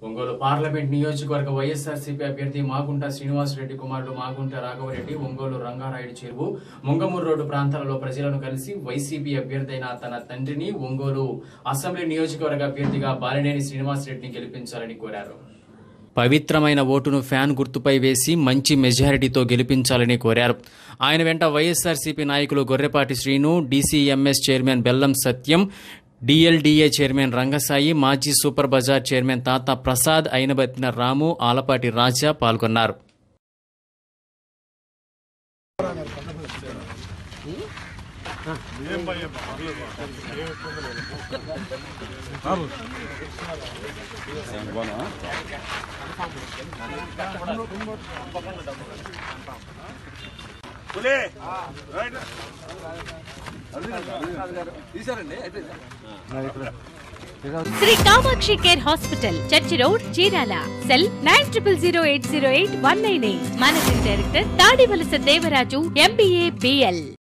Ongole parliament నియోజకవర్గ వైఎస్ఆర్సీపీ అభ్యర్థి మాగుంట శ్రీనివాసరెడ్డి కుమారుడు మాగుంట రాఘవరెడ్డి ఒంగోలు రంగారాయుడు చెరువు ముంగమూరు రోడ్డు ప్రాంతాలలో ప్రజలను కలిసి వైసీపీ అభ్యర్థి అయిన తన తండ్రిని ఒంగోలు అసెంబ్లీ నియోజకవర్గ అభ్యర్థిగా బాలినేని శ్రీనివాసరెడ్డిని గెలిపించాలని కోరారు పవిత్రమైన ఓటును ఫ్యాన్ గుర్తుపై వేసి మంచి మెజారిటీతో గెలిపించాలని కోరారు ఆయన వెంట వైఎస్ఆర్సీపీ నాయకులు గొర్రెపాటి శ్రీను డీసీఎంఎస్ చైర్మన్ బెల్లం సత్యం డిఎల్డిఏ చైర్మన్ రంగసాయి మాజీ సూపర్ బజార్ చైర్మన్ తాత ప్రసాద్ అయినబత్తిన రాము ఆలపాటి రాజా పాల్గొన్నారు Sri Kamakshi care hospital church road Chirala cell nine triple zero eight zero eight one nine eight managing director Tadivalasa Devaraju MBA BL